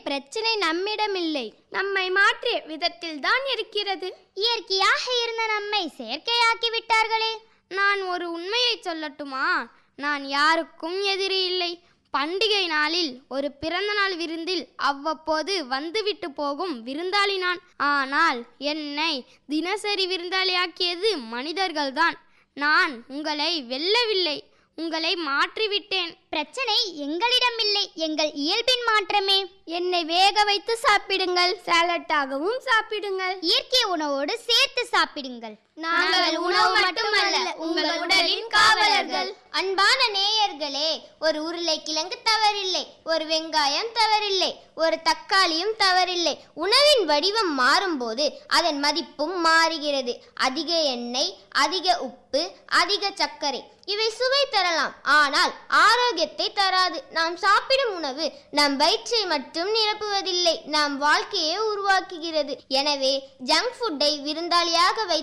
பிரச்சனை நம்மிடம் இல்லை நம்மை மாற்றிய விதத்தில் தான் இருக்கிறது இயற்கையாக இருந்த நம்மை செயற்கையாக்கி விட்டார்களே நான் ஒரு உண்மையை சொல்லட்டுமா நான் யாருக்கும் எதிரி இல்லை பண்டிகை நாளில் ஒரு பிறந்தநாள் விருந்தில் அவ்வப்போது வந்துவிட்டு போகும் விருந்தாளி நான் ஆனால் என்னை தினசரி விருந்தாளியாக்கியது மனிதர்கள்தான் நான் உங்களை வெல்லவில்லை உங்களை மாற்றிவிட்டேன் பிரச்சனை எங்களிடம் இல்லை எங்கள் இயல்பின் மாற்றமே என்னை வேக வைத்து சாப்பிடுங்கள் சாலட்டாகவும் சாப்பிடுங்கள் இயற்கை உணவோடு சேர்த்து சாப்பிடுங்கள் நாங்கள் உணவு மட்டுமல்ல உங்கள் உடலின் காவலர்கள் அன்பான நேயர்களே ஒரு உருளைக்கிழங்கு தவறில்லை ஒரு வெங்காயம் தவறில்லை ஒரு தக்காளியும் தவறில்லை உணவின் வடிவம் மாறும்போது அதன் மதிப்பும் மாறுகிறது அதிக எண்ணெய் அதிக உப்பு அதிக சர்க்கரை இவை சுவை தரலாம் ஆனால் ஆரோக்கியத்தை தராது நாம் சாப்பிடும் உணவு நம் வயிற்றை மட்டும் நிரப்புவதில்லை நம் வாழ்க்கையை உருவாக்குகிறது எனவே ஜங்க் ஃபுட்டை விருந்தாளியாக வைத்து